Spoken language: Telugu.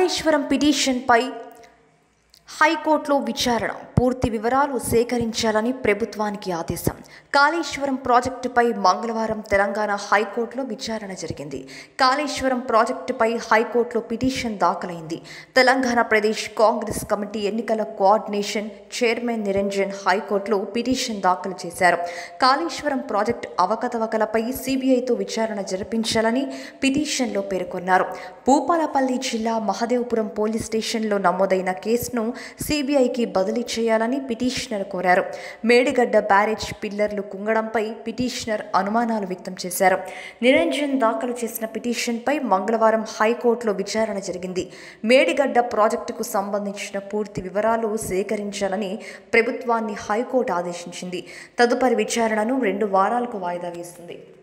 కాళేశ్వరం పిటిషన్పై హైకోర్టులో విచారణ పూర్తి వివరాలు సేకరించాలని ప్రభుత్వానికి ఆదేశం కాళేశ్వరం ప్రాజెక్టుపై మంగళవారం తెలంగాణ హైకోర్టులో విచారణ జరిగింది కాళేశ్వరం ప్రాజెక్టుపై హైకోర్టులో పిటిషన్ దాఖలైంది తెలంగాణ ప్రదేశ్ కాంగ్రెస్ కమిటీ ఎన్నికల కోఆర్డినేషన్ చైర్మన్ నిరంజన్ హైకోర్టులో పిటిషన్ దాఖలు చేశారు కాళేశ్వరం ప్రాజెక్టు అవకతవకలపై సిబిఐతో విచారణ జరిపించాలని పిటిషన్లో పేర్కొన్నారు భూపాలపల్లి జిల్లా మహదేవపురం పోలీస్ స్టేషన్లో నమోదైన కేసును సిబిఐకి బదిలీ చేయాలని పిటిషనర్ కోరారు మేడిగడ్డ బ్యారేజ్ పిల్లర్లు కుంగడంపై పిటిషనర్ అనుమానాలు వ్యక్తం చేశారు నిరంజన్ దాఖలు చేసిన పిటిషన్పై మంగళవారం హైకోర్టులో విచారణ జరిగింది మేడిగడ్డ ప్రాజెక్టుకు సంబంధించిన పూర్తి వివరాలు సేకరించాలని ప్రభుత్వాన్ని హైకోర్టు ఆదేశించింది తదుపరి విచారణను రెండు వారాలకు వాయిదా వేస్తుంది